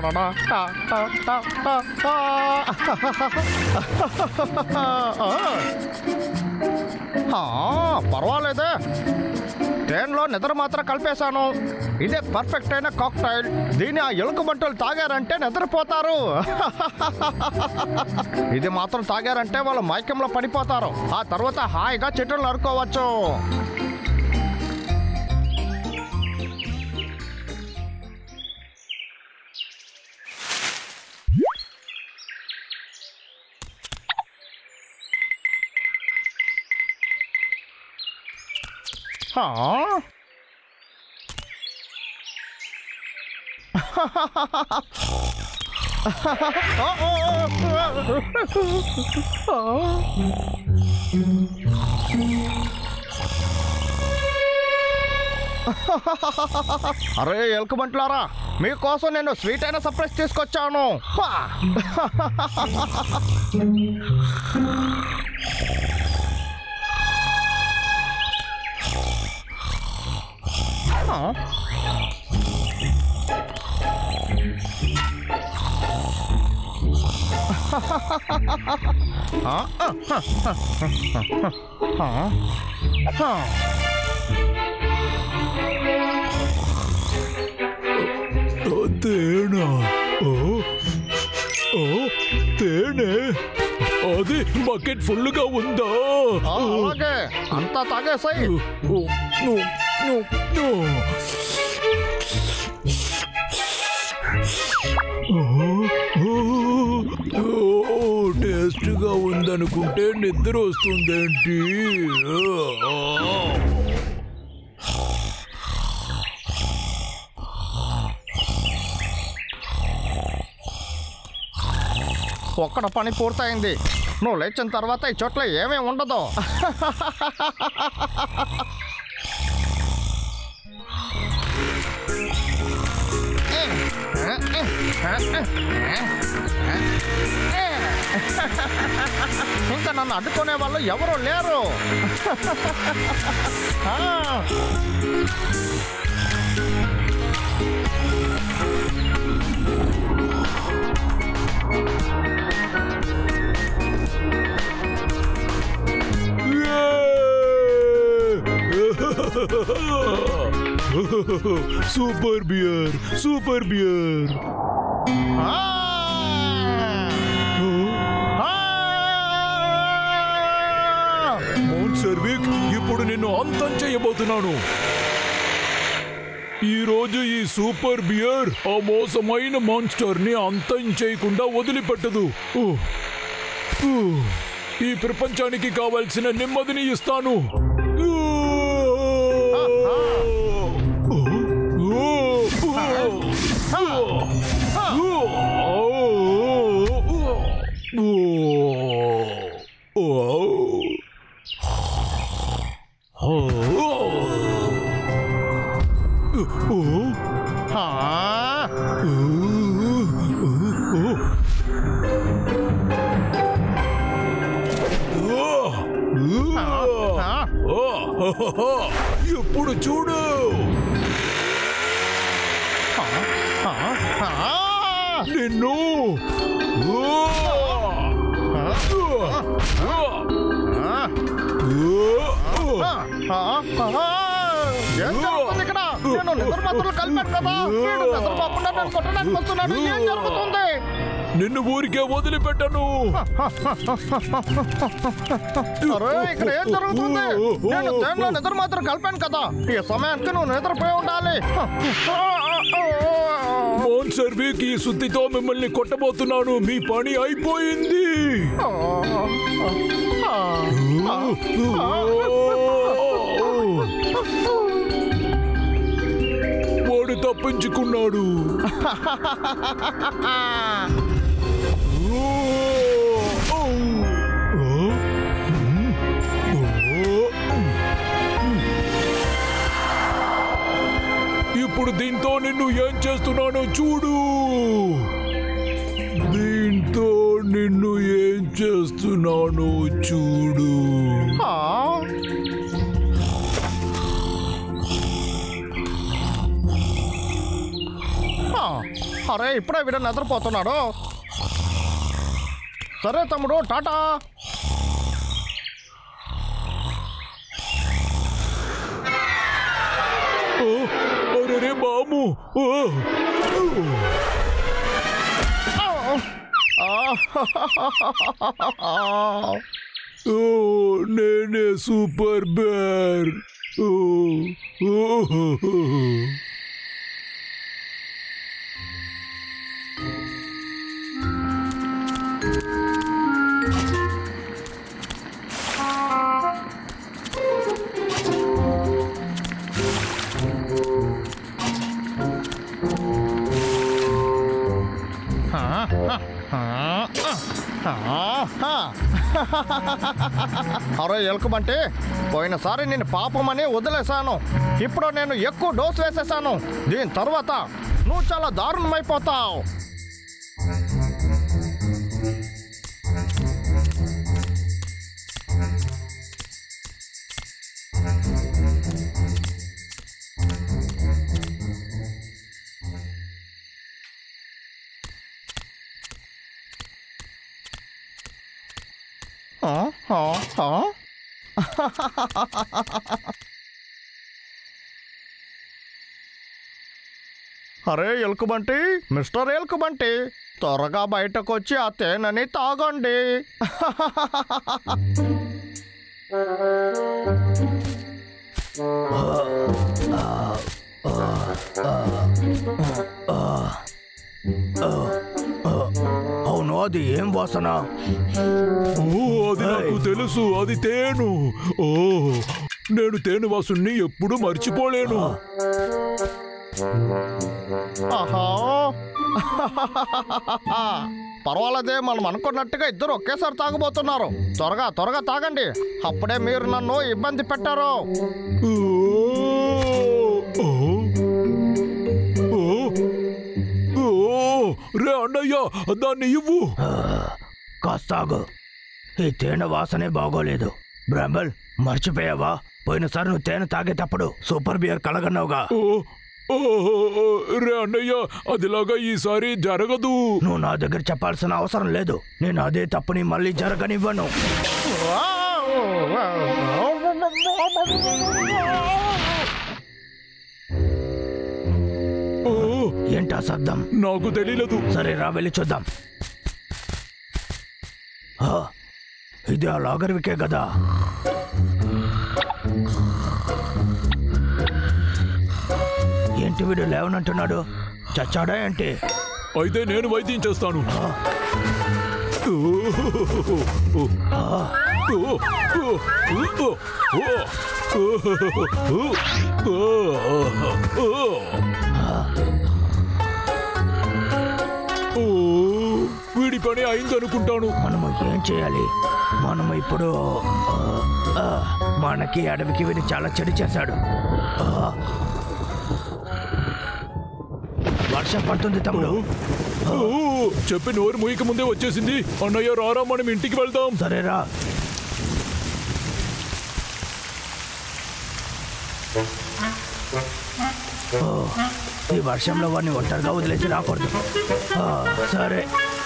టాడడా, టా, టా, టా, టా, టా. ఆ, పర్వాలేదే ట్రైన్లో నిద్ర మాత్రం కలిపేశాను ఇదే పర్ఫెక్ట్ అయిన కాక్టైల్ దీన్ని ఆ ఎలుక బంటులు తాగారంటే నిద్రపోతారు ఇది మాత్రం తాగారంటే వాళ్ళు మైకంలో పడిపోతారు ఆ తర్వాత హాయిగా చెట్లు నరుకోవచ్చు ఆ? అరే ఎలుకబంట్లారా మీకోసం నేను స్వీట్ అయిన సర్ప్రైజ్ తీసుకొచ్చాను హా! ఆ? ఆ? ఆ? ఆ? తేనె ఓ ఓ తేనె అది బకెట్ ఫుల్గా ఉందా ఆ, అలాగే అంతా తాగేసాయి ఓ, ఓ, ఓ, ఓ. ఓ, ఓ, టేస్ట్గా ఉందనుకుంటే నిద్ర వస్తుందేంటి ఆ. ఒక్కడ పని పూర్తయింది నువ్వు లేచిన తర్వాత ఈ చోట్ల ఏమీ ఉండదు ఇంకా నన్ను అడ్డుకునే వాళ్ళు ఎవరు లేరు ఆ. సూపర్ బియర్ సూపర్ బియర్ ఆ. ఆ. మౌంట్ సర్విక్ ఇప్పుడు నిన్ను అంతం చేయబోతున్నాను ఈ రోజు ఈ సూపర్ బియర్ ఆ మోసమైన మాన్స్టర్ ని అంతం చేయకుండా వదిలిపెట్టదు ఊ. ఊ. ఈ ప్రపంచానికి కావలసిన నెమ్మదిని ఇస్తాను ఊ. ఊ. ఊ. ఊ. ఊ. ఊ. ఆ. ఆ. ఎప్పుడు చూడు ఆ. ఆ. నిన్ను ఆ, ఆ, ఏం జరుగుతుంది ఇక్కడ నేను నిద్ర మాత్రలు కలిపాను కదా వీడు నిద్రపోకుండా నన్ను కొట్టడానికి వస్తున్నాడు ఏం జరుగుతుంది నిన్ను ఊరికే వదిలిపెట్టను అరే ఇక్కడ ఏం జరుగుతుంది నేను దేనిలో నిద్ర మాత్రం కలిపాను కదా ఈ సమయానికి నువ్వు నిద్రపోయి ఉండాలి మోన్ సర్వీక్ ఈ సుత్తితో మిమ్మల్ని కొట్టబోతున్నాను మీ పని అయిపోయింది వాడు తప్పించుకున్నాడు ఇప్పుడు దీంతో నిన్ను ఏం చేస్తున్నానో చూడు దీంతో నిన్ను ఏం చేస్తున్నానో చూడు అరే ఇప్పుడే వీడు నిద్రపోతున్నాడు సరే తమ్ముడు టాటా ఓ, అరెరే బాము ఓ, ఓ, నేనే సూపర్ బేర్ ఓ, ఓ, అరే ఎలుకబంటి పోయినసారి నేను పాపమని వదిలేశాను ఇప్పుడు నేను ఎక్కువ డోస్ వేసేసాను దీని తర్వాత నువ్వు చాలా దారుణమైపోతావు ఆ, ఆ, ఆ. అరే ఎలుకబంటి మిస్టర్ ఎలుకబంటి త్వరగా బయటకు వచ్చి ఆ తేనెని తాగండి అవును అది ఏం వాసన ఓ, అది నాకు తెలుసు అది తేను ఓ నేను తేను వాసుని ఎప్పుడు మర్చిపోలేను ఆహా పర్వాలేదే మనం అనుకున్నట్టుగా ఇద్దరు ఒకేసారి తాగబోతున్నారు త్వరగా త్వరగా తాగండి అప్పుడే మీరు నన్ను ఇబ్బంది పెట్టారు ఓ, ఓ, ఓ, ఓ, రే అన్నయ్య దాన్ని ఇవ్వు కాస్తాగు ఈ తేనె వాసనే బాగోలేదు బ్రాంబల్ మర్చిపోయావా పోయినసారి నువ్వు తేనె తాగేటప్పుడు సూపర్ బియర్ కలగన్నావుగా ఓ, ఓ, ఓ, రే అన్నయ్య అదిలాగా ఈసారి జరగదు నువ్వు నా దగ్గర చెప్పాల్సిన అవసరం లేదు నేను అదే తప్పుని మళ్ళీ జరగనివ్వను ఓ, ఏంటా శబ్దం నాకు తెలియలేదు సరే రా వెళ్ళి చూద్దాం ఆ, ఇది ఆ లాగర్వికే కదా ఏంటి వీడు లేవనంటున్నాడు చచ్చాడా ఏంటి అయితే నేను వైద్యం చేస్తాను ఓ, ఓ, ఓ, ఓ, ఓ, ఓ, ఓ. ఓ, వీడి పని అయిందనుకుంటాను మనము ఏం చేయాలి మనము ఇప్పుడు ఆ, ఆ, మనకి అడవికి వీడు చాలా చెడు చేశాడు ఆ. వర్షం పడుతుంది తమ్ముడు ఓ, చెప్పి నోరు మూయక ముందే వచ్చేసింది అన్నయ్య రారా మనం ఇంటికి వెళ్దాం సరేరా ఓ, ఈ వర్షంలో వాడిని ఒంటరిగా వదిలేసి రాకూడదు ఆ, సరే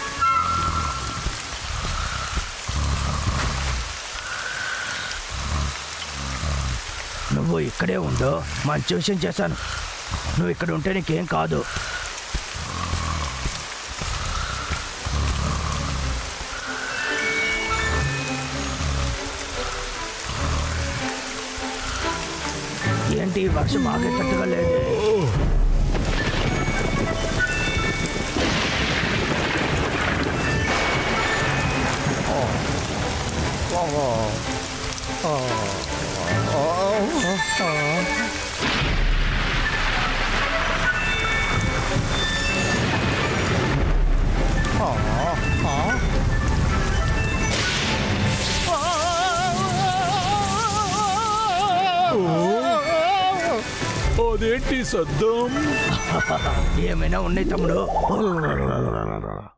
నువ్వు ఇక్కడే ఉండు మంచి విషయం చేశాను నువ్వు ఇక్కడ ఉంటే నీకేం కాదు ఏంటి ఈ వర్షం ఆగేటట్టుగా లేదు అదేంటి సద్దం ఏమైనా ఉన్నాయి తమ్ముడు